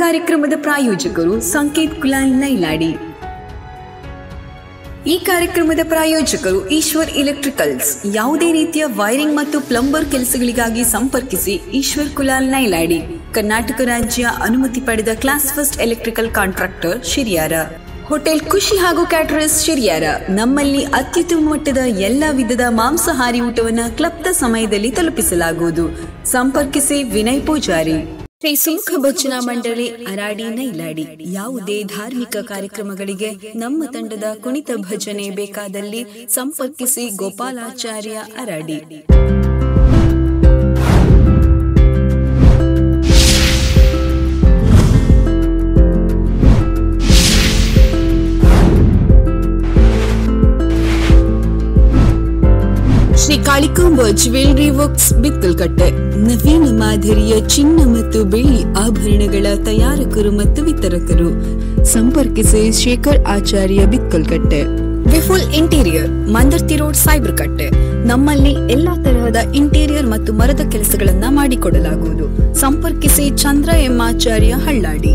ಕಾರ್ಯಕ್ರಮದ ಪ್ರಾಯೋಜಕರು ಸಂಕೇತ್ ಕುಲಾಲ್ ನೈಲಾಡಿ ಈ ಕಾರ್ಯಕ್ರಮದ ಪ್ರಾಯೋಜಕರು ಈಶ್ವರ್ ಎಲೆಕ್ಟ್ರಿಕಲ್ಸ್ ಯಾವುದೇ ರೀತಿಯ ವೈರಿಂಗ್ ಮತ್ತು ಪ್ಲಂಬರ್ ಕೆಲಸಗಳಿಗಾಗಿ ಸಂಪರ್ಕಿಸಿ ಈಶ್ವರ್ ಕುಲಾಲ್ ನೈಲಾಡಿ ಕರ್ನಾಟಕ ರಾಜ್ಯ ಅನುಮತಿ ಪಡೆದ class first electrical contractor Shiriyara hotel Khushi ಹಾಗೂ ಕ್ಯಾಟರರ್ಸ್ ಶಿರಿಯಾರ ನಮ್ಮಲ್ಲಿ ಅತ್ಯುತ್ತಮ ಮಟ್ಟದ ಎಲ್ಲ ವಿಧದ ಮಾಂಸಾಹಾರಿ ಊಟವನ್ನು ಕ್ಲಬ್ದ ಸಮಯದಲ್ಲಿ ತಲುಪಿಸಲಾಗುವುದು ಸಂಪರ್ಕಿಸಿ ವಿನಯ್ ಪೂಜಾರಿ ಶ್ರೀ ಸುಮುಖ ಭಜನಾ ಮಂಡಳಿ ಅರಾಡಿ ನೈಲಾಡಿ ಯಾವುದೇ ಧಾರ್ಮಿಕ ಕಾರ್ಯಕ್ರಮಗಳಿಗೆ ನಮ್ಮ ತಂಡದ ಕುಣಿತ ಭಜನೆ ಬೇಕಾದಲ್ಲಿ ಸಂಪರ್ಕಿಸಿ ಗೋಪಾಲಾಚಾರ್ಯ ಅರಾಡಿ ಶ್ರೀ ಕಾಳಿಕಾಂಬ ಜ್ಯುವೆಲರಿ ವರ್ಕ್ಸ್ ಬಿತ್ತಲ್ಕಟ್ಟೆ ನವೀನ ಮಾದರಿಯ ಚಿನ್ನ ಮತ್ತು ಬೆಳ್ಳಿ ಆಭರಣಗಳ ತಯಾರಕರು ಮತ್ತು ವಿತರಕರು ಸಂಪರ್ಕಿಸಿ Shekar Acharya Bitkalkatte Vipul interior Mandarthi road cyber Katte ನಮ್ಮಲ್ಲಿ ಎಲ್ಲಾ ತರಹದ ಇಂಟೀರಿಯರ್ ಮತ್ತು ಮರದ ಕೆಲಸಗಳನ್ನ ಮಾಡಿಕೊಡಲಾಗುವುದು ಸಂಪರ್ಕಿಸಿ ಚಂದ್ರ ಎಂ ಆಚಾರ್ಯ ಹಳ್ಳಾಡಿ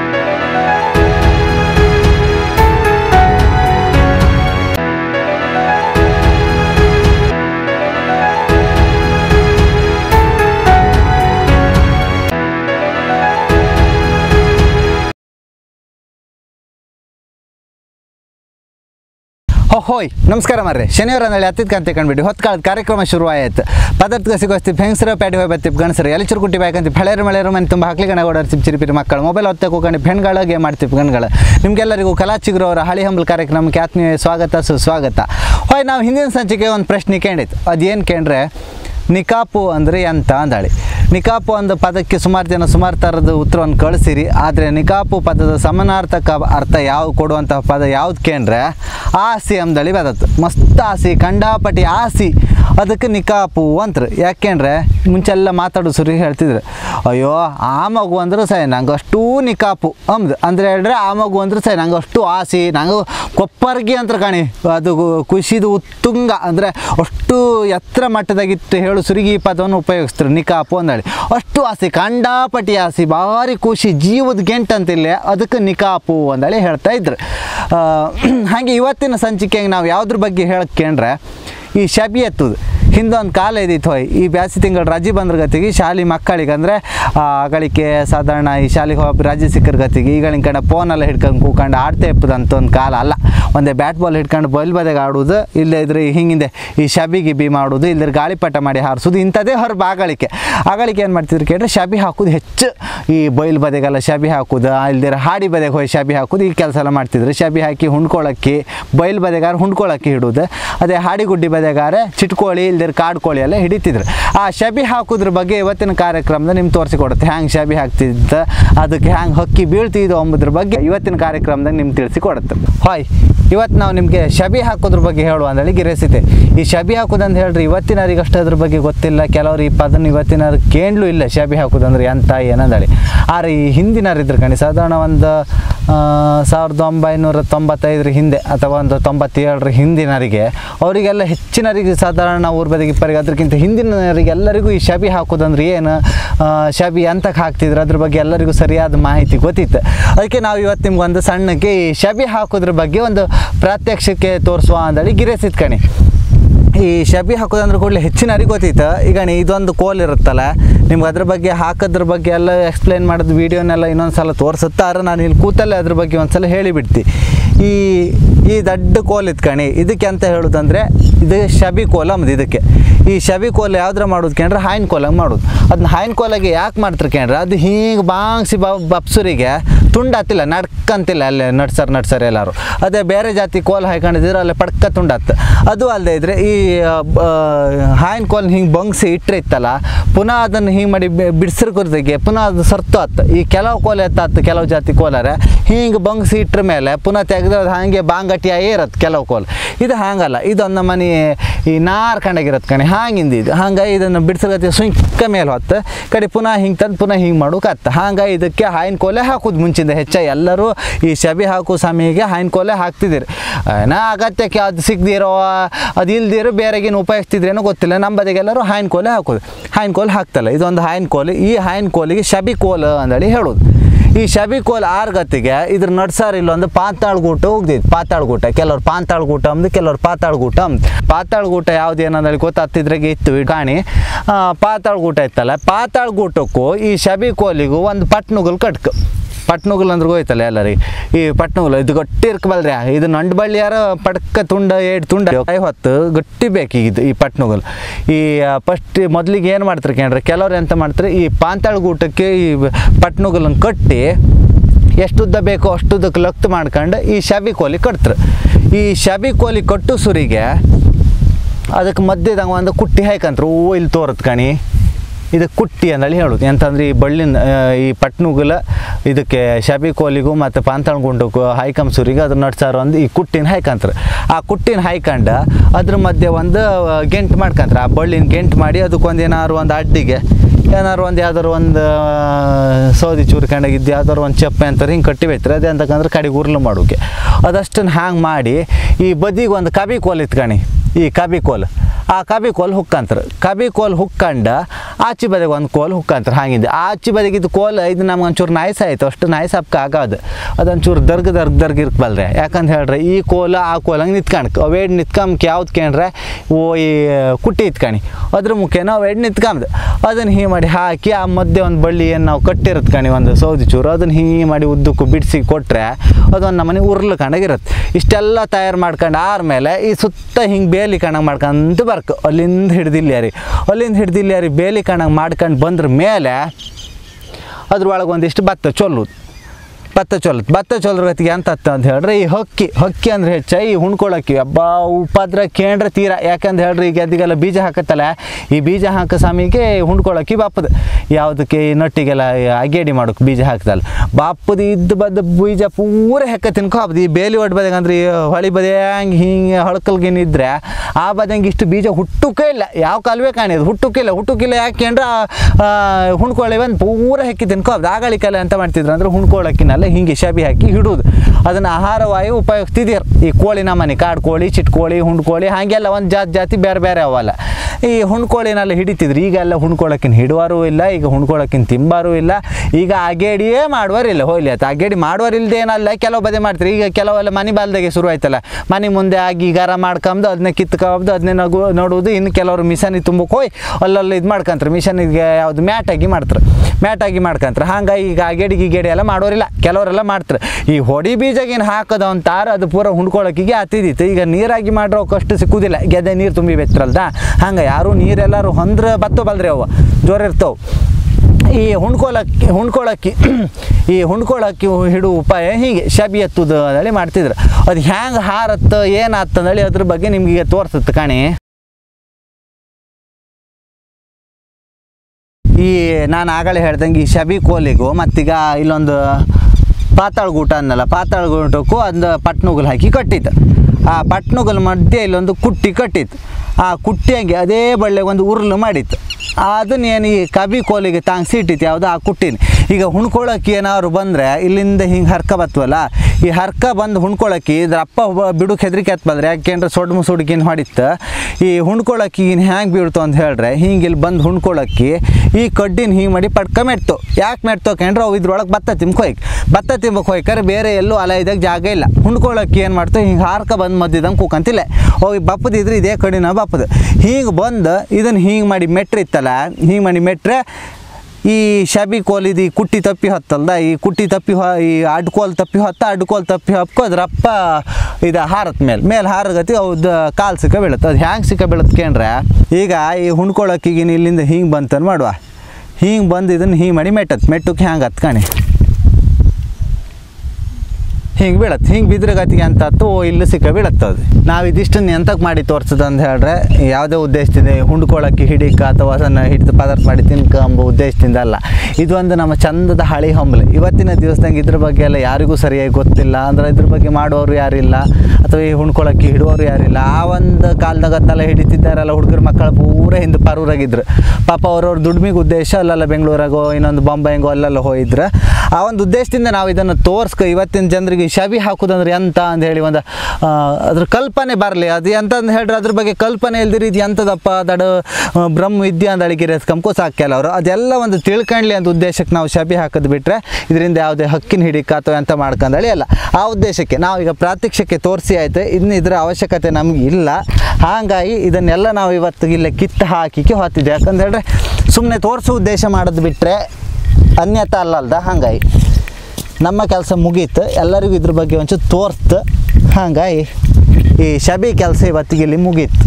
ಹೋ ಹೋಯ್ ನಮಸ್ಕಾರ ಮಾರ್ರೆ ಶನಿವಾರ ನಾಳೆ ಹತ್ತಿದ ಕಂತೆ ಕಂಡ್ಬಿಟ್ಟು ಹೊತ್ತು ಕಾಲದ ಕಾರ್ಯಕ್ರಮ ಶುರುವಾಯಿತು ಪದಾರ್ಥ ಸಿಗೋಸ್ತಿ ಫೆಂಗ್ಸರ ಪ್ಯಾಟಿ ಹೋಗಿ ಬತ್ತಿ ಗಣಸರು ಎಲ್ಲಿ ಚುರುಕುಟ್ಟಿ ಬೇಕಂತ ಫಳೆರು ಮಳೆರು ಮನೆ ತುಂಬ ಹಾಕ್ಲಿ ಗಣ ಓಡಾಡ್ತಿ ಚಿಪ್ ಚಿರಿಪಿರಿ ಮಕ್ಕಳು ಮೊಬೈಲ್ ಹೊತ್ತೆ ಕೂಕೊಂಡು ಪೆಣ್ಗಳ ಗೇಮ್ ಮಾಡ್ತೀವಿ ಗಣ್ಗಳು ನಿಮಗೆಲ್ಲರಿಗೂ ಕಲಾ ಚಿಗುರು ಅವರ ಹಳಿ ಹಂಬಲ್ ಕಾರ್ಯಕ್ರಮಕ್ಕೆ ಆತ್ಮೀಯ ಸ್ವಾಗತ ಸುಸ್ವಾಗತ ಹೋಯ್ ನಾವು ಹಿಂದಿನ ಸಂಚಿಕೆ ಒಂದು ಪ್ರಶ್ನೆ ಕೇಳಿತ್ತು ಅದೇನು ಕೇಂದ್ರೆ ನಿಕಾಪು ಅಂದರೆ ಎಂತ ಅಂದಾಳಿ ನಿಕಾಪು ಅಂದ ಪದಕ್ಕೆ ಸುಮಾರು ಜನ ಸುಮಾರು ಥರದ ಉತ್ತರವನ್ನು ಕಳಿಸಿರಿ ಆದರೆ ನಿಕಾಪು ಪದದ ಸಮಾನಾರ್ಥಕ ಅರ್ಥ ಯಾವ ಕೊಡುವಂತಹ ಪದ ಯಾವ್ದು ಕೇಂದ್ರೆ ಆಸಿ ಅಂದಳಿ ಬದತ್ತು ಮಸ್ತ್ ಆಸಿ ಕಂಡಾಪಟಿ ಆಸಿ ಅದಕ್ಕೆ ನಿಕಾಪು ಅಂತಾರೆ ಯಾಕೆಂದ್ರೆ ಮುಂಚೆಲ್ಲ ಮಾತಾಡೋ ಸುರಿ ಹೇಳ್ತಿದ್ರು ಅಯ್ಯೋ ಆ ಮಗು ಅಂದ್ರೆ ಸರಿ ನಂಗೆ ಅಷ್ಟೂ ನಿಕಾಪು ಅಂದ್ ಅಂದ್ರೆ ಹೇಳಿದ್ರೆ ಆ ಮಗು ಅಂದ್ರೆ ಸರಿ ನಂಗೆ ಅಷ್ಟು ಆಸಿ ನಂಗೆ ಕೊಪ್ಪರ್ಗಿ ಅಂತ ಕಾಣಿ ಅದು ಖುಷಿದು ಉತ್ತುಂಗ ಅಂದರೆ ಅಷ್ಟು ಎತ್ತರ ಮಟ್ಟದಾಗಿತ್ತು ಹೇಳು ಸುರಿಗೆ ಈ ಪದವನ್ನು ಉಪಯೋಗಿಸ್ತಾರೆ ನಿಕಾಪು ಅಂದೇಳಿ ಅಷ್ಟು ಆಸೆ ಕಂಡಾಪಟಿ ಆಸೆ ಭಾರಿ ಖುಷಿ ಜೀವದ ಗೆಂಟ್ ಅಂತಿಲ್ಲ ಅದಕ್ಕೆ ನಿಕಾಪು ಅಂದೇಳಿ ಹೇಳ್ತಾ ಇದ್ರು ಆ, ಹಾಗೆ ಇವತ್ತಿನ ಸಂಚಿಕೆಗೆ ನಾವು ಯಾವುದ್ರ ಬಗ್ಗೆ ಹೇಳಕ್ಕೇಂದ್ರೆ ಈ ಶಬಿ ಎತ್ತುದು ಹಿಂದೊಂದು ಕಾಲ ಇದ್ದಿತ್ತು ಹೋಯ್ ಈ ಬ್ಯಾಸಿ ತಿಂಗಳು ರಜೆ ಬಂದ್ರ ಗತಿಗೆ ಶಾಲೆ ಮಕ್ಕಳಿಗೆ ಅಂದರೆ ಅಗಳಿಕೆ ಸಾಧಾರಣ ಈ ಶಾಲೆಗೆ ಹೋಗಿ ರಜೆ ಸಿಕ್ಕರ ಗತಿಗೆ ಈಗಳಿನ ಕಡೆ ಫೋನೆಲ್ಲ ಹಿಡ್ಕೊಂಡು ಕೂಕೊಂಡು ಆಡ್ತಾ ಇಪ್ಪದಂತ ಒಂದು ಕಾಲ ಅಲ್ಲ ಒಂದೇ ಬ್ಯಾಟ್ ಬಾಲ್ ಹಿಡ್ಕೊಂಡು ಬಯಲು ಬದೆಗೆ ಆಡೋದು ಇಲ್ಲೇ ಇದ್ರೆ ಹಿಂಗಿದೆ ಈ ಶಬಿ ಗಿಬಿ ಮಾಡೋದು ಇಲ್ಲದ್ರೆ ಗಾಳಿಪಟ ಮಾಡಿ ಹಾರಿಸೋದು ಇಂಥದ್ದೇ ಹೊರ ಆಗಳಿಕೆ ಆಗಳಿಕೆ ಏನು ಮಾಡ್ತಿದ್ರು ಕೇಳಿದ್ರೆ ಶಬಿ ಹಾಕೋದು ಹೆಚ್ಚು ಈ ಬಯಲು ಬದೆಗೆಲ್ಲ ಶಬಿ ಹಾಕೋದು ಇಲ್ದಿರ ಹಾಡಿ ಬದೆಗೆ ಹೋಗಿ ಶಬಿ ಹಾಕೋದು ಈ ಕೆಲಸ ಎಲ್ಲ ಮಾಡ್ತಿದ್ರು ಶಬಿ ಹಾಕಿ ಹುಣ್ಕೊಳಕ್ಕೆ ಬಯಲು ಬದೆಗಾರ ಹುಣ್ಕೊಳಕ್ಕೆ ಹಿಡೋದು ಅದೇ ಹಾಡಿಗುಡ್ಡಿ ಬದೆಗಾರೆ ಚಿಟ್ಕೋಳಿ ಇಲ್ದಿರ ಕಾಡ್ಕೋಳಿ ಎಲ್ಲ ಹಿಡಿತಿದ್ರು ಆ ಶಬಿ ಹಾಕೋದ್ರ ಬಗ್ಗೆ ಇವತ್ತಿನ ಕಾರ್ಯಕ್ರಮದ ನಿಮ್ಗೆ ತೋರಿಸಿಕೊಡುತ್ತೆ ಹ್ಯಾಂಗೆ ಶಬಿ ಹಾಕ್ತಿದ್ದ ಅದಕ್ಕೆ ಹ್ಯಾಂಗೆ ಹಕ್ಕಿ ಬೀಳ್ತಿದ್ದು ಅಂಬುದ್ರ ಬಗ್ಗೆ ಇವತ್ತಿನ ಕಾರ್ಯಕ್ರಮದಾಗ ನಿಮ್ಗೆ ತಿಳಿಸಿಕೊಡುತ್ತೆ ಹಾಯ್ ಇವತ್ತು ನಾವು ನಿಮಗೆ ಶಬಿ ಹಾಕೋದ್ರ ಬಗ್ಗೆ ಹೇಳುವ ಅಂದೇಳಿ ಗಿರೇಸಿತೆ ಈ ಶಬಿ ಹಾಕೋದಂತ ಹೇಳ್ರಿ ಇವತ್ತಿನವ್ರಿಗೆ ಅಷ್ಟು ಅದ್ರ ಬಗ್ಗೆ ಗೊತ್ತಿಲ್ಲ ಕೆಲವ್ರು ಈ ಪದನ ಇವತ್ತಿನವ್ರು ಕೇಳಲು ಇಲ್ಲ ಶಬಿ ಹಾಕೋದಂದ್ರೆ ಎಂತ ಏನಂದೇಳಿ ಆದ್ರೆ ಈ ಹಿಂದಿನವ್ರು ಇದ್ರು ಕಣಿ ಸಾಧಾರಣ ಒಂದು ಆ, ಸಾವಿರದ ಒಂಬೈನೂರ ತೊಂಬತ್ತೈದರ ಹಿಂದೆ ಅಥವಾ ಒಂದು ತೊಂಬತ್ತೇಳರ ಹಿಂದಿನರಿಗೆ ಅವರಿಗೆಲ್ಲ ಹೆಚ್ಚಿನರಿಗೆ ಸಾಧಾರಣ ಊರ್ ಬದಿಗೆ ಇಪ್ಪರಿಗೆ ಅದಕ್ಕಿಂತ ಹಿಂದಿನವರಿಗೆ ಎಲ್ಲರಿಗೂ ಈ ಶಬಿ ಹಾಕೋದಂದ್ರೆ ಏನು ಆ, ಶಬಿ ಅಂತಕ್ಕೆ ಹಾಕ್ತಿದ್ರು ಅದ್ರ ಬಗ್ಗೆ ಎಲ್ಲರಿಗೂ ಸರಿಯಾದ ಮಾಹಿತಿ ಗೊತ್ತಿತ್ತು ಅದಕ್ಕೆ ನಾವು ಇವತ್ತು ನಿಮ್ಗೊಂದು ಸಣ್ಣಕ್ಕೆ ಈ ಶಬಿ ಹಾಕೋದ್ರ ಬಗ್ಗೆ ಒಂದು ಪ್ರಾತ್ಯಕ್ಷಿಕೆ ತೋರಿಸುವ ಅಂದೇಳಿ ಗಿರೇಸಿತ್ ಕಣಿ ಈ ಶಬಿ ಹಾಕೋದಂದ್ರೆ ಕೂಡಲೇ ಹೆಚ್ಚಿನರಿಗೆ ಗೊತ್ತಿತ್ತು ಈಗ ನೀ ಇದೊಂದು ಕೋಲ್ ಇರುತ್ತಲ್ಲ ನಿಮ್ಗೆ ಅದ್ರ ಬಗ್ಗೆ ಹಾಕೋದ್ರ ಬಗ್ಗೆ ಎಲ್ಲ ಎಕ್ಸ್ಪ್ಲೈನ್ ಮಾಡೋದು ವೀಡಿಯೋನೆಲ್ಲ ಇನ್ನೊಂದು ಸಲ ತೋರಿಸುತ್ತಾರೆ ನಾನು ಇಲ್ಲಿ ಕೂತಲ್ಲೇ ಅದ್ರ ಬಗ್ಗೆ ಒಂದು ಸಲ ಹೇಳಿಬಿಡ್ತಿ ಈ ಈ ದೊಡ್ಡ ಕೋಲ್ ಇತ್ಕಣಿ ಇದಕ್ಕೆ ಅಂತ ಹೇಳೋದಂದ್ರೆ ಇದು ಶಬಿ ಕೋಲ್ ಅಂಬದು ಇದಕ್ಕೆ ಈ ಶಬಿ ಕೋಲ್ ಯಾವ್ದ್ರ ಮಾಡೋದು ಕೇಂದ್ರ ಹಾಯಿನ ಕೋಲಂಗೆ ಮಾಡೋದು ಅದನ್ನ ಹಾಯಿನ ಕೋಲಾಗೆ ಯಾಕೆ ಮಾಡ್ತಾರೆ ಕೇಂದ್ರ ಅದು ಹೀಗೆ ಬಾಂಗ್ಸಿ ಬ ಬಪ್ಸುರಿಗೆ ತುಂಡಾತಿಲ್ಲ ನಡ್ಕಂತಿಲ್ಲ ಅಲ್ಲೇ ನಡ್ಸರ್ ನಡ್ಸರ್ ಎಲ್ಲರೂ ಅದೇ ಬೇರೆ ಜಾತಿ ಕೋಲ್ ಹಾಕೊಂಡಿದ್ರೆ ಅಲ್ಲೇ ಪಡ್ಕ ತುಂಡಾತ್ ಅದು ಅಲ್ಲದೆ ಇದ್ರೆ ಈ ಹಾಯಿನ ಕೋಲ್ ಹಿಂಗೆ ಬಂಗ್ಸಿ ಇಟ್ಟರೆ ಇತ್ತಲ್ಲ ಪುನಃ ಅದನ್ನು ಹಿಂಗೆ ಮಾಡಿ ಬಿಡಿಸ್ರ ಕುರ್ದಿಗೆ ಪುನಃ ಅದು ಸರ್ತು ಆತ್ ಈ ಕೆಲವು ಕೋಲ್ ಎತ್ತಾತ್ ಕೆಲವು ಜಾತಿ ಕೋಲಾರೆ ಹಿಂಗೆ ಬಂಗ್ಸಿ ಇಟ್ರ ಮೇಲೆ ಪುನಃ ತೆಗೆದ್ರೆ ಅದು ಹಾಗೆ ಬಾಂಗಟಿಯಾಗೇ ಇರತ್ತೆ ಕೆಲವು ಕೋಲ್ ಇದು ಹಾಗಲ್ಲ ಇದೊಂದು ಮನೆ ಈ ನಾರ್ ಕಂಡಾಗಿರತ್ತೆ ಕಣೆ ಹಾಂಗಿಂದ ಇದು ಹಂಗಾಗಿ ಇದನ್ನು ಬಿಡಿಸ್ರಗತಿ ಸುಂಕ ಮೇಲೆ ಹೊತ್ತು ಕಡೆ ಪುನಃ ಹಿಂಗೆ ತಂದು ಪುನಃ ಹಿಂಗೆ ಮಾಡೋಕತ್ತ ಹಂಗಾಗಿ ಇದಕ್ಕೆ ಹಾಯಿನ ಕೋಲೆ ಹಾಕೋದು ಮುಂಚಿಂದ ಹೆಚ್ಚ ಎಲ್ಲರೂ ಈ ಶಬಿ ಹಾಕೋ ಸಮಯಕ್ಕೆ ಹಾಯಿನ ಕೋಲೆ ಹಾಕ್ತಿದ್ದೀರಿ ನಾ ಅಗತ್ಯಕ್ಕೆ ಅದು ಸಿಗದಿರೋ ಅದು ಇಲ್ದಿರೋ ಬೇರೆಗೇನು ಉಪಯೋಗಿಸ್ತಿದ್ರೇನೋ ಗೊತ್ತಿಲ್ಲ ನಮ್ಮ ಬದಿಗೆಲ್ಲರೂ ಹಾಯಿನ ಕೋಲೆ ಹಾಕೋದು ಹಾಯಿನ ಕೋಲು ಹಾಕ್ತಲ್ಲ ಇದೊಂದು ಹಾಯಿನ ಕೋಲು ಈ ಹಾಯಿನ ಕೋಲಿಗೆ ಶಬಿ ಕೋಲು ಅಂದೇಳಿ ಹೇಳೋದು ಈ ಶಬಿಕೋಲ್ ಆರು ಗತಿಗೆ ಇದ್ರ ನಡ್ಸಾರ್ ಇಲ್ಲೊಂದು ಪಾತಾಳ್ಗೂಟ ಹೋಗ್ದಿತ್ತು ಪಾತಾಳ್ಗೂಟ ಕೆಲವ್ರು ಪಾತಾಳ್ಗೂಟ ಅಂದು ಕೆಲವ್ರು ಪಾತಾಳ್ಗೂಟ ಅಂದ್ ಪಾತಾಳ್ಗೂಟ ಯಾವ್ದು ಏನಂದೇಳಿ ಗೊತ್ತಾಗ್ತಿದ್ರಾಗೆ ಇತ್ತು ಈ ಕಾಣಿ ಆ, ಪಾತಾಳ್ಗೂಟ ಇತ್ತಲ್ಲ ಪಾತಾಳ್ಗೂಟಕ್ಕೂ ಈ ಶಬಿಕೋಲಿಗೂ ಒಂದು ಪಟ್ನುಗಲ್ ಕಟ್ಕು ಪಟ್ನುಗಲ್ ಅಂದ್ರೆ ಹೋಯ್ತಲ್ಲ ಎಲ್ಲರಿಗೆ ಈ ಪಟ್ನುಗಲ್ ಇದು ಗಟ್ಟಿ ಇರ್ಕಬಲ್ರಿ ಇದು ನಂಡು ಬಳ್ಳಿ ಯಾರ ಪಡ್ಕ ತುಂಡ ಏಟ್ ತುಂಡ ಕೈ ಹೊತ್ತು ಗಟ್ಟಿ ಬೇಕೀಗಿದ್ದು ಈ ಪಟ್ನುಗಲ್ ಈ ಫಸ್ಟ್ ಮೊದಲಿಗೆ ಏನು ಮಾಡ್ತಾರೆ ಕೇಳ್ರಿ ಕೆಲವ್ರು ಎಂತ ಮಾಡ್ತಾರೆ ಈ ಪಾಂತಾಳ್ಗೂಟಕ್ಕೆ ಈ ಪಟ್ನುಗಲನ್ನು ಕಟ್ಟಿ ಎಷ್ಟು ಉದ್ದ ಬೇಕೋ ಅಷ್ಟುದ್ದಕ್ಕೆ ಲಕ್ತು ಮಾಡ್ಕೊಂಡು ಈ ಶಬಿ ಕೋಲಿ ಕಟ್ತಾರೆ ಈ ಶಬಿ ಕೋಲಿ ಕಟ್ಟು ಸುರಿಗೆ ಅದಕ್ಕೆ ಮಧ್ಯದಾಗ ಒಂದು ಕುಟ್ಟಿ ಹಾಕಂತ್ರು ಓ ಇಲ್ಲಿ ತೋರತ್ ಕಣಿ ಇದಕ್ಕೆ ಕುಟ್ಟಿ ಅಂದೇಳಿ ಹೇಳೋದು ಎಂತಂದ್ರೆ ಈ ಬಳ್ಳಿನ ಆ, ಈ ಪಟ್ನುಗುಲ ಇದಕ್ಕೆ ಶಬಿ ಕೋಲಿಗೂ ಮತ್ತು ಪಾಂತಣಗುಂಡಕ್ಕೂ ಹಾಯ್ಕಂಸೂರಿಗೆ ಅದ್ರ ನಡ್ಸಾರ ಒಂದು ಈ ಕುಟ್ಟಿನ ಹಾಯ್ಕಂತಾರೆ ಆ ಕುಟ್ಟಿನ ಹಾಯ್ಕಂಡು ಅದ್ರ ಮಧ್ಯೆ ಒಂದು ಆ, ಗೆಂಟ್ ಮಾಡ್ಕಂತಾರೆ ಆ ಬಳ್ಳಿನ ಗೆಂಟ್ ಮಾಡಿ ಅದಕ್ಕೊಂದು ಏನಾದ್ರು ಒಂದು ಅಡ್ಡಿಗೆ ಏನಾದ್ರು ಒಂದು ಯಾವ್ದಾರು ಒಂದು ಆ, ಸೌದಿ ಚೂರ್ಕೊಂಡಾಗಿದ್ದು ಯಾವ್ದಾರು ಒಂದು ಚಪ್ಪೆ ಅಂತಾರೆ ಹಿಂಗೆ ಕಟ್ಟಿ ಬೈತಾರೆ ಅದೇ ಅಂತಕಂದ್ರೆ ಕಡೆಗೆ ಉರ್ಲು ಮಾಡೋಕೆ ಅದಷ್ಟನ್ನು ಹ್ಯಾಂಗೆ ಮಾಡಿ ಈ ಬದಿಗೆ ಒಂದು ಕಬಿ ಕೋಲ್ ಇತ್ಕಣಿ ಈ ಕಬಿ ಕೋಲ್ ಆ ಕಬಿ ಕೋಲ್ ಹುಕ್ಕಂತಾರೆ ಕಬಿ ಕೋಲ್ ಹುಕ್ಕಂಡ ಆಚೆ ಬದಿಗೆ ಒಂದು ಕೋಲ್ ಹುಕ್ಕಂತಾರೆ ಹಾಗಿದೆ ಆಚೆ ಬದಿಗಿದ್ದು ಕೋಲ್ ಇದು ನಮ್ಗೆ ಒಂಚೂರು ನಾಯ್ಸ ಆಯ್ತು ಅಷ್ಟು ನಾಯ್ಸ ಹಪ್ಕ ಆಗೋದು ಅದೊಂಚೂರು ದರ್ಗ ದರ್ಗ ದರ್ಗ ಇರ್ಕಬಲ್ರೆ ಯಾಕಂತ ಹೇಳ್ರೆ ಈ ಕೋಲ ಆ ಕೋಲ್ ಹಂಗೆ ನಿತ್ಕಣಕ್ ಅವೇಡ್ ನಿತ್ಕಂಬ್ಕೆ ಯಾವ್ದು ಕೇಳ್ರೆ ಓ ಈ ಕುಟ್ಟಿ ಇತ್ಕಣಿ ಅದ್ರ ಮುಖೇನ ಅವೇಡ್ ನಿತ್ಕಂಬ್ದು ಅದನ್ನು ಹೀ ಮಾಡಿ ಹಾಕಿ ಆ ಮಧ್ಯೆ ಒಂದು ಬಳ್ಳಿ ಏನು ನಾವು ಕಟ್ಟಿರತ್ ಕಣಿ ಒಂದು ಸೌದಿ ಚೂರು ಅದನ್ನು ಹೀ ಮಾಡಿ ಉದ್ದಕ್ಕೂ ಬಿಡಿಸಿ ಕೊಟ್ಟರೆ ಅದೊಂದು ನಮ್ಮನೆ ಉರ್ಲು ಕಂಡಾಗಿರುತ್ತೆ ಇಷ್ಟೆಲ್ಲ ತಯಾರು ಮಾಡ್ಕೊಂಡು ಆದ್ಮೇಲೆ ಈ ಸುತ್ತ ಹಿಂಗೆ ಬೇಲಿ ಕಣಂಗೆ ಮಾಡ್ಕೊಂತ ಬರ್ಕು ಅಲ್ಲಿಂದ ಹಿಡ್ದಿಲ್ಯಾರಿ ಅಲ್ಲಿಂದ ಹಿಡ್ದಿಲ್ಯಾರಿ ಬೇಲಿ ಕಣಂಗೆ ಮಾಡ್ಕೊಂಡು ಬಂದ್ರ ಮೇಲೆ ಅದ್ರೊಳಗೆ ಒಂದಿಷ್ಟು ಭತ್ತ ಚೊಲ್ಲುದು ಭತ್ತ ಚೊಲ್ಲತ್ ಭತ್ತ ಚೊಲ್ಲರ ಗತಿಗೆ ಅಂತ ಅಂತ ಹೇಳ್ರಿ ಈ ಹಕ್ಕಿ ಹಕ್ಕಿ ಅಂದ್ರೆ ಹೆಚ್ಚ ಈ ಹುಣ್ಕೊಳಕ್ಕಿ ಹಬ್ಬ ಉಪದ್ರ ಕೇಂದ್ರ ತೀರ ಯಾಕಂತ ಹೇಳ್ರಿ ಈಗ ಅದಕ್ಕೆಲ್ಲ ಬೀಜ ಹಾಕತ್ತಲ್ಲ ಈ ಬೀಜ ಹಾಕೋ ಸಮಯಕ್ಕೆ ಹುಣ್ಕೊಳಕ್ಕಿ ಬಾಪದ ಯಾವುದಕ್ಕೆ ಈ ನಟ್ಟಿಗೆಲ್ಲ ಈ ಅಗೇಡಿ ಮಾಡೋಕೆ ಬೀಜ ಹಾಕ್ತಲ್ಲ ಬಾಪದ ಇದ್ದು ಬದ್ದ ಬೀಜ ಪೂರ ಹೆಕ್ಕ ತಿನ್ಕೊ ಹಬ್ಬದು ಈ ಬೇಲಿ ಒಡ್ ಬದಂಗೆ ಅಂದ್ರೆ ಈ ಹೊಳಿ ಬದಿಯಂಗೆ ಹಿಂಗೆ ಹೊಳ್ಕಲ್ಗಿನ ಇದ್ರೆ ಆ ಬದಂಗೆ ಇಷ್ಟು ಬೀಜ ಹುಟ್ಟುಕೇ ಇಲ್ಲ ಯಾವ ಕಾಲುವೆ ಕಾಣಿದ್ ಹುಟ್ಟುಕಿಲ್ಲ ಹುಟ್ಟುಕಿಲ್ಲ ಯಾಕೆ ಅಂದ್ರೆ ಹುಣ್ಕೊಳ್ಳಿ ಒಂದು ಪೂರ ಹೆಕ್ಕಿ ತಿನ್ಕೊ ಹಬ್ಬದು ಆಗಳಿಕೆಲ್ಲ ಎಂತ ಮಾಡ್ತಿದ್ರು ಅಂದ್ರೆ ಹುಣ್ಕೊಳಕ್ಕಿನೆಲ್ಲ ಹಿಂಗೆ ಶಬಿ ಹಾಕಿ ಹಿಡುದು ಅದನ್ನು ಆಹಾರವಾಗಿ ಉಪಯೋಗಿಸ್ತಿದ್ದೀರ ಈ ಕೋಳಿ ನಮ್ಮನೆ ಕಾಡು ಕೋಳಿ ಚಿಟ್ಕೋಳಿ ಹುಣ್ಕೋಳಿ ಹಾಗೆಲ್ಲ ಒಂದು ಜಾತಿ ಜಾತಿ ಬೇರೆ ಬೇರೆ ಅವಲ್ಲ ಈ ಹುಣ್ಕೋಳಿನೆಲ್ಲ ಹಿಡಿತಿದ್ರು ಈಗ ಎಲ್ಲ ಹುಣ್ಕೊಳಕ್ಕಿನ ಹಿಡುವಾರೂ ಇಲ್ಲ ಈಗ ಹುಣ್ಕೊಳಕ್ಕಿನ ತಿಂಬಾರೂ ಇಲ್ಲ ಈಗ ಅಗೇಡಿಯೇ ಮಾಡುವರಿಲ್ಲ ಹೋಗ್ಲಿ ಆಯ್ತು ಅಗೇಡಿ ಮಾಡುವರಿಲ್ದೆ ಏನಲ್ಲ ಕೆಲವು ಬದಿ ಮಾಡ್ತಾರೆ ಈಗ ಕೆಲವೆಲ್ಲ ಮನೆ ಬಾಲ್ದಾಗೆ ಶುರು ಆಯ್ತಲ್ಲ ಮನೆ ಮುಂದೆ ಆಗಿ ಗರ ಮಾಡ್ಕೊಂಬದು ಅದನ್ನ ಕಿತ್ಕೊಬದು ಅದನ್ನೇ ನಗು ನೋಡುವುದು ಇನ್ನು ಕೆಲವರು ಮಿಷನಿಗೆ ತುಂಬಕ್ಕೆ ಹೋಯ್ ಅಲ್ಲಲ್ಲಿ ಇದು ಮಾಡ್ಕೊಂತಾರೆ ಮಿಷನಿಗೆ ಯಾವುದು ಮ್ಯಾಟಾಗಿ ಮಾಡ್ತಾರೆ ಮ್ಯಾಟಾಗಿ ಮಾಡ್ಕೊಂತಾರೆ ಹಂಗಾಗಿ ಈಗ ಅಗೇಡಿ ಗಿಗೇಡಿ ಎಲ್ಲ ಮಾಡೋರಿಲ್ಲ ಕೆಲವರೆಲ್ಲ ಮಾಡ್ತಾರೆ ಈ ಹೊಡಿ ಬೀಜಗೇನು ಹಾಕೋದು ಅಂತಾರ ಅದು ಪೂರ ಹುಣ್ಕೊಳಕಿಗೆ ಹತ್ತಿದಿತ್ತು ಈಗ ನೀರಾಗಿ ಮಾಡ್ರೋ ಕಷ್ಟ ಸಿಕ್ಕುದಿಲ್ಲ ಗೆದ್ದೆ ನೀರು ತುಂಬಿ ಬೆತ್ತರಲ್ದ ಹಂಗೆ ಯಾರು ನೀರೆಲ್ಲರೂ ಹೊಂದ್ರ ಬತ್ತು ಬಲ್ರಿ ಅವ ಜೋರ ಇರ್ತಾವೆ ಈ ಹುಣ್ಕೊಳಕ್ಕಿ ಹುಣ್ಕೊಳಕ್ಕಿ ಈ ಹುಣ್ಕೊಳಕ್ಕಿ ಹಿಡು ಉಪಾಯ ಹೀಗೆ ಶಬಿ ಎತ್ತುದು ಅಂತೇಳಿ ಮಾಡ್ತಿದ್ರು ಅದು ಹ್ಯಾಂಗೆ ಹಾರತ್ತ ಏನಾತ್ತ ಅಂತೇಳಿ ಅದ್ರ ಬಗ್ಗೆ ನಿಮ್ಗೆ ತೋರ್ಸುತ್ತೆ ಕಾಣಿ ಈ ನಾನು ಆಗಲೇ ಹೇಳ್ದಂಗೆ ಈ ಶಬಿ ಕೋಲಿಗೂ ಮತ್ತೀಗ ಇಲ್ಲೊಂದು ಪಾತಾಳ್ಗೂಟ ಅನ್ನಲ್ಲ ಪಾತಾಳ್ಗೂಟಕ್ಕೂ ಒಂದು ಪಟ್ನುಗುಲ್ ಹಾಕಿ ಕಟ್ಟಿತ್ತು ಆ ಪಟ್ನುಗುಲ್ ಮಧ್ಯೆ ಇಲ್ಲೊಂದು ಕುಟ್ಟಿ ಕಟ್ಟಿತ್ತು ಆ ಕುಟ್ಟಿಯಾಗಿ ಅದೇ ಬಳ್ಳೆಗೆ ಒಂದು ಉರುಳು ಮಾಡಿತ್ತು ಅದನ್ನ ಏನು ಈ ಕಬಿ ಕೋಲಿಗೆ ತಾಂಗ್ ಸೀಟಿತ್ತು ಯಾವುದು ಆ ಕುಟ್ಟಿನ ಈಗ ಹುಣ್ಕೊಳಕ್ಕೆ ಏನಾದ್ರು ಬಂದರೆ ಇಲ್ಲಿಂದ ಹಿಂಗೆ ಹರ್ಕ ಬತ್ವಲ್ಲ ಈ ಹರ್ಕ ಬಂದು ಹುಣ್ಕೊಳಕ್ಕಿ ಇದ್ರ ಅಪ್ಪ ಒಬ್ಬ ಬಿಡುಕ್ ಹೆದರಿಕೆ ಹತ್ ಬಂದ್ರೆ ಯಾಕೆಂದ್ರೆ ಸೊಡ್ ಮುಸುಡ್ಗಿನ್ ಹೊಡಿತ್ತು ಈ ಹುಣ್ಕೊಳಕ್ಕಿ ಹ್ಯಾಂಗೆ ಬೀಳ್ತು ಅಂತ ಹೇಳ್ರೆ ಹಿಂಗೆ ಇಲ್ಲಿ ಬಂದು ಹುಣ್ಕೊಳಕ್ಕಿ ಈ ಕಡ್ಡಿನ ಹಿಂಗೆ ಮಾಡಿ ಪಟ್ಕ ಮೆಟ್ತು ಯಾಕೆ ಮೆಟ್ತು ಯಾಕೆಂದ್ರೆ ಅವು ಇದ್ರೊಳಗೆ ಭತ್ತ ತಿನ್ಕೋಯ್ಕ್ ಭತ್ತ ತಿನ್ಬೇಕು ಹೋಯ್ಕರೆ ಬೇರೆ ಎಲ್ಲೂ ಅಲ ಇದ್ದಾಗ ಜಾಗ ಇಲ್ಲ ಹುಣ್ಕೊಳಕ್ಕಿ ಏನು ಮಾಡ್ತು ಹಿಂಗೆ ಹಾರ್ಕ ಬಂದು ಮದ್ದಿದಂಗೆ ಕೂಕಂತಿಲ್ಲ ಹೋಗಿ ಬಪ್ಪದಿದ್ರೆ ಇದೇ ಕಡಿನ ಬಪ್ಪದು ಹಿಂಗೆ ಬಂದು ಇದನ್ನು ಹಿಂಗೆ ಮಾಡಿ ಮೆಟ್ರೆ ಇತ್ತಲ್ಲ ಹಿಂಗೆ ಮಾಡಿ ಮೆಟ್ರೆ ಈ ಶಬಿ ಕೋಲ್ ಇದು ಈ ಕುಟ್ಟಿ ತಪ್ಪಿ ಹೊತ್ತಲ್ದ ಈ ಕುಟ್ಟಿ ತಪ್ಪಿ ಹೊ ಈ ಅಡ್ಕೋಲ್ ತಪ್ಪಿ ಹೊತ್ತ ಅಡ್ಕೋಲ್ ತಪ್ಪಿ ಹಪ್ಕೊ ಅದ್ರಪ್ಪ ಇದು ಹಾರತ್ ಮೇಲೆ ಮೇಲೆ ಹಾರಗತಿ ಅವ್ದು ಕಾಲು ಸಿಕ್ಕ ಬೀಳುತ್ತೆ ಅದು ಹ್ಯಾಂಗೆ ಸಿಕ್ಕ ಬೀಳುತ್ತೆ ಕೇಂದ್ರೆ ಈಗ ಈ ಹುಣ್ಕೊಳಕ್ಕಿಗಿನ ಇಲ್ಲಿಂದ ಹಿಂಗೆ ಬಂತನ್ ಮಾಡುವ ಹಿಂಗೆ ಬಂದು ಇದನ್ನು ಹಿಂಗೆ ಮಾಡಿ ಮೆಟ್ಟತ್ ಮೆಟ್ಟಕ್ಕೆ ಹ್ಯಾಂಗೆ ಹತ್ಕಣಿ ಹಿಂಗೆ ಬೀಳತ್ತೆ ಹಿಂಗೆ ಬಿದ್ರೆ ಗತಿಗೆ ಅಂತ ಹತ್ತು ಓ ಇಲ್ಲಿ ಸಿಕ್ಕ ಬೀಳತ್ತೆ ಅದು ನಾವು ಇದಿಷ್ಟನ್ನು ಎಂತಕ್ಕೆ ಮಾಡಿ ತೋರಿಸೋದು ಅಂತ ಹೇಳಿದ್ರೆ ಯಾವುದೇ ಉದ್ದೇಶದಿಂದ ಹುಂಡ್ಕೊಳಕ್ಕೆ ಹಿಡಿಕ ಅಥವಾ ಸಣ್ಣ ಹಿಡಿದು ಪದಾರ್ಥ ಮಾಡಿ ತಿನ್ಕ ಎಂಬ ಉದ್ದೇಶದಿಂದ ಅಲ್ಲ ಇದು ಒಂದು ನಮ್ಮ ಚಂದದ ಹಳಿ ಹಂಬಲು ಇವತ್ತಿನ ದಿವಸದಂಗೆ ಇದ್ರ ಬಗ್ಗೆ ಎಲ್ಲ ಯಾರಿಗೂ ಸರಿಯಾಗಿ ಗೊತ್ತಿಲ್ಲ ಅಂದ್ರೆ ಇದ್ರ ಬಗ್ಗೆ ಮಾಡೋರು ಯಾರಿಲ್ಲ ಅಥವಾ ಈ ಹುಣ್ಕೊಳಕ್ಕೆ ಹಿಡುವವರು ಯಾರಿಲ್ಲ ಆ ಒಂದು ಕಾಲದಾಗತ್ತೆಲ್ಲ ಹಿಡಿತಿದ್ದಾರಲ್ಲ ಹುಡುಗರ ಮಕ್ಕಳು ಪೂರ ಹಿಂದೆ ಪರೂರಾಗಿದ್ರು ಪಾಪ ಅವ್ರವ್ರ ದುಡ್ಮಿಗೆ ಉದ್ದೇಶ ಅಲ್ಲೆಲ್ಲ ಬೆಂಗಳೂರಾಗೋ ಇನ್ನೊಂದು ಬಾಂಬೆಂಗೋ ಅಲ್ಲೆಲ್ಲ ಹೋಗಿದ್ರು ಆ ಒಂದು ಉದ್ದೇಶದಿಂದ ನಾವು ಇದನ್ನು ತೋರ್ಸ್ಕ ಇವತ್ತಿನ ಜನರಿಗೆ ಈ ಶಬಿ ಹಾಕೋದಂದ್ರೆ ಎಂತ ಅಂತ ಹೇಳಿ ಒಂದು ಆ, ಅದ್ರ ಕಲ್ಪನೆ ಬರಲಿ ಅದು ಎಂತ ಅಂತ ಹೇಳಿದ್ರೆ ಅದ್ರ ಬಗ್ಗೆ ಕಲ್ಪನೆ ಇಲ್ದಿರಿ ಇದು ಎಂಥದಪ್ಪ ದಡ ಆ, ಬ್ರಹ್ಮ ವಿದ್ಯಾ ಅಂತ ಅಳಿಗಿರಿ ಕಂಕೋ ಸಾಕ್ಯಲ್ಲ ಅವರು ಅದೆಲ್ಲ ಒಂದು ತಿಳ್ಕೊಂಡ್ಲಿ ಅಂತ ಉದ್ದೇಶಕ್ಕೆ ನಾವು ಶಬಿ ಹಾಕೋದು ಬಿಟ್ಟರೆ ಇದರಿಂದ ಯಾವುದೇ ಹಕ್ಕಿನ ಹಿಡಿಕ ಅಥವಾ ಎಂತ ಮಾಡ್ಕೊಂಡಳಿ ಅಲ್ಲ ಆ ಉದ್ದೇಶಕ್ಕೆ ನಾವು ಈಗ ಪ್ರಾತ್ಯಕ್ಷಕ್ಕೆ ತೋರಿಸಿ ಆಯ್ತು ಇನ್ನು ಇದರ ಅವಶ್ಯಕತೆ ನಮ್ಗೆ ಇಲ್ಲ ಹಾಗಾಗಿ ಇದನ್ನೆಲ್ಲ ನಾವು ಇವತ್ತು ಇಲ್ಲೇ ಕಿತ್ತು ಹಾಕಿಕ್ಕೆ ಹೊತ್ತಿದ್ದೆ ಯಾಕಂತ ಹೇಳಿದ್ರೆ ಸುಮ್ಮನೆ ತೋರಿಸೋ ಉದ್ದೇಶ ಮಾಡೋದು ಬಿಟ್ಟರೆ ಅನ್ಯತಾ ಅಲ್ಲಲ್ದ ಹಾಗಾಗಿ ನಮ್ಮ ಕೆಲಸ ಮುಗೀತು ಎಲ್ಲರಿಗೂ ಇದ್ರ ಬಗ್ಗೆ ಒಂಚೂರು ತೋರ್ತು ಹಾಗಾಗಿ ಈ ಶಬಿ ಕೆಲಸ ಇವತ್ತಿಗೆ ಇಲ್ಲಿ ಮುಗೀತು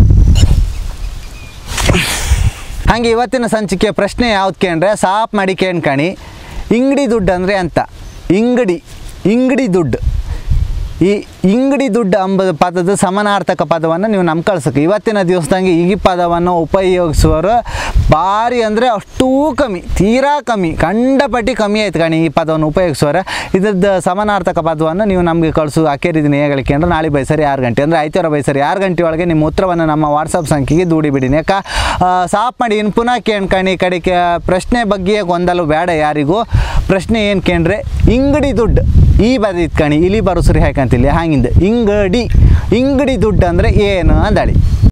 ಹಾಗೆ ಇವತ್ತಿನ ಸಂಚಿಕೆಯ ಪ್ರಶ್ನೆ ಯಾವ್ದು ಕೇಂದ್ರೆ ಸಾಪ್ ಮಾಡಿ ಕೇಳ್ಕಣಿ ಇಂಗಡಿ ದುಡ್ಡು ಅಂದರೆ ಅಂತ ಇಂಗಡಿ ಇಂಗಡಿ ದುಡ್ಡು ಈ ಇಂಗಡಿ ದುಡ್ಡು ಅಂಬ ಪದದ ಸಮಾನಾರ್ಥಕ ಪದವನ್ನು ನೀವು ನಮ್ಮ ಕಳ್ಸಕ್ಕೆ ಇವತ್ತಿನ ದಿವಸದಂಗೆ ಈ ಪದವನ್ನು ಉಪಯೋಗಿಸುವವರು ಭಾರಿ ಅಂದರೆ ಅಷ್ಟೂ ಕಮ್ಮಿ ತೀರಾ ಕಮ್ಮಿ ಕಂಡಪಟ್ಟಿ ಕಮ್ಮಿ ಆಯ್ತು ಕಣಿ ಈ ಪದವನ್ನು ಉಪಯೋಗಿಸುವರೆ ಇದ್ರದ್ದು ಸಮಾನಾರ್ಥಕ ಪದವನ್ನು ನೀವು ನಮಗೆ ಕಳಿಸು ಅಕ್ಕೇರಿ ದಿನ ಹೇಳಿಕೆ ಅಂದ್ರೆ ನಾಳೆ ಬೈಸರಿ ಆರು ಗಂಟೆ ಅಂದರೆ ಐತಿವಾರ ಬೈಸರಿ ಆರು ಗಂಟೆ ಒಳಗೆ ನಿಮ್ಮ ಉತ್ತರವನ್ನು ನಮ್ಮ ವಾಟ್ಸಪ್ ಸಂಖ್ಯೆಗೆ ದೂಡಿ ಬಿಡಿನಿ ಯಾಕ ಆ, ಸಾಪ್ ಮಾಡಿ ಇನ್ನು ಪುನಃ ಕೇಳ್ಕಣಿ ಕಡೆಗೆ ಪ್ರಶ್ನೆ ಬಗ್ಗೆ ಗೊಂದಲ ಬೇಡ ಯಾರಿಗೂ ಪ್ರಶ್ನೆ ಏನು ಕೇಂದ್ರೆ ಇಂಗಡಿ ದುಡ್ಡು ಈ ಬದಿ ಇತ್ಕಣಿ ಇಲ್ಲಿ ಬರೋ ಸರಿ ಹಾಕಂತಿಲ್ಲ ಹಾಗಿಂದ ಇಂಗಡಿ ಇಂಗಡಿ ದುಡ್ಡು ಅಂದರೆ ಏನು ಅಂದಳಿ